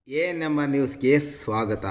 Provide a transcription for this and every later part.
A ನಮ್ಮ ನ್ಯೂಸ್ಗೆ ಸ್ವಾಗತ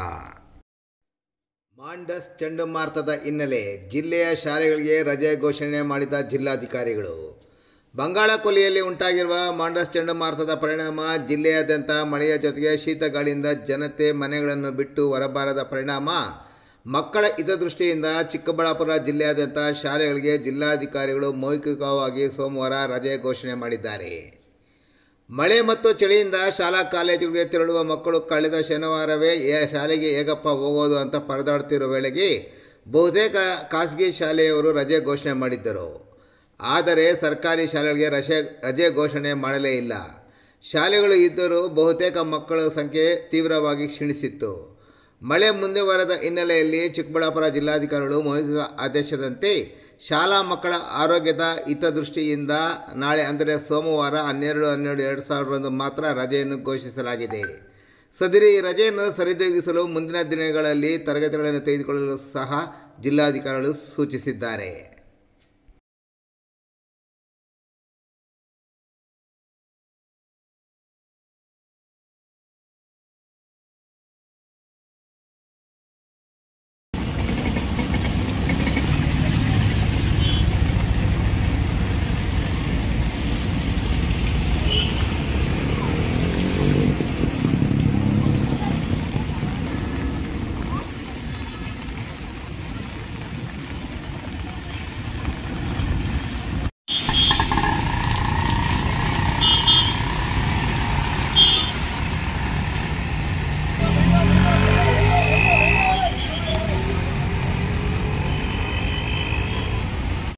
ಮಾಂಡಸ್ ಚಂಡಮಾರುತದ ಹಿನ್ನೆಲೆ ಜಿಲ್ಲೆಯ ಶಾಲೆಗಳಿಗೆ ರಜೆ ಘೋಷಣೆ ಮಾಡಿದ ಜಿಲ್ಲಾಧಿಕಾರಿಗಳು ಬಂಗಾಳ ಕೊಲ್ಲಿಯಲ್ಲಿ ಉಂಟಾಗಿರುವ ಮಾಂಡಸ್ ಚಂಡಮಾರುತದ ಪರಿಣಾಮ ಜಿಲ್ಲೆಯಾದ್ಯಂತ ಮಳೆಯ ಜೊತೆಗೆ ಶೀತ ಗಾಳಿಯಿಂದ ಜನತೆ ಮನೆಗಳನ್ನು ಬಿಟ್ಟು ಹೊರಬಾರದ ಪರಿಣಾಮ ಮಕ್ಕಳ ಹಿತದೃಷ್ಟಿಯಿಂದ ಚಿಕ್ಕಬಳ್ಳಾಪುರ ಜಿಲ್ಲೆಯಾದ್ಯಂತ ಶಾಲೆಗಳಿಗೆ ಜಿಲ್ಲಾಧಿಕಾರಿಗಳು ಮೌಖಿಕವಾಗಿ ಸೋಮವಾರ ರಜೆ ಘೋಷಣೆ ಮಾಡಿದ್ದಾರೆ ಮಳೆ ಮತ್ತು ಚಳಿಯಿಂದ ಶಾಲಾ ಕಾಲೇಜುಗಳಿಗೆ ತೆರಳುವ ಮಕ್ಕಳು ಕಳೆದ ಶನಿವಾರವೇ ಏ- ಶಾಲೆಗೆ ಹೇಗಪ್ಪ ಹೋಗೋದು ಅಂತ ಪರದಾಡ್ತಿರೋ ವೇಳೆಗೆ ಬಹುತೇಕ ಖಾಸಗಿ ಶಾಲೆಯವರು ರಜೆ ಘೋಷಣೆ ಮಾಡಿದ್ದರು ಆದರೆ ಸರ್ಕಾರಿ ಶಾಲೆಗಳಿಗೆ ರಜೆ ರಜೆ ಘೋಷಣೆ ಮಾಡಲೇ ಇಲ್ಲ ಶಾಲೆಗಳು ಇದ್ದರೂ ಬಹುತೇಕ ಮಕ್ಕಳ ಸಂಖ್ಯೆ ತೀವ್ರವಾಗಿ ಕ್ಷೀಣಿಸಿತ್ತು ಮಳೆ ಮುಂದುವರೆದ ಹಿನ್ನೆಲೆಯಲ್ಲಿ ಚಿಕ್ಕಬಳ್ಳಾಪುರ ಜಿಲ್ಲಾಧಿಕಾರಿಗಳು ಮೌಖಿಕ ಆದೇಶದಂತೆ ಶಾಲಾ ಮಕ್ಕಳ ಆರೋಗ್ಯದ ಹಿತದೃಷ್ಟಿಯಿಂದ ನಾಳೆ ಅಂದರೆ ಸೋಮವಾರ ಹನ್ನೆರಡು ಹನ್ನೆರಡು ಎರಡು ಸಾವಿರರಂದು ಮಾತ್ರ ರಜೆಯನ್ನು ಘೋಷಿಸಲಾಗಿದೆ ಸದರಿ ರಜೆಯನ್ನು ಸರಿದೂಗಿಸಲು ಮುಂದಿನ ದಿನಗಳಲ್ಲಿ ತರಗತಿಗಳನ್ನು ತೆಗೆದುಕೊಳ್ಳಲು ಸಹ ಜಿಲ್ಲಾಧಿಕಾರಿಗಳು ಸೂಚಿಸಿದ್ದಾರೆ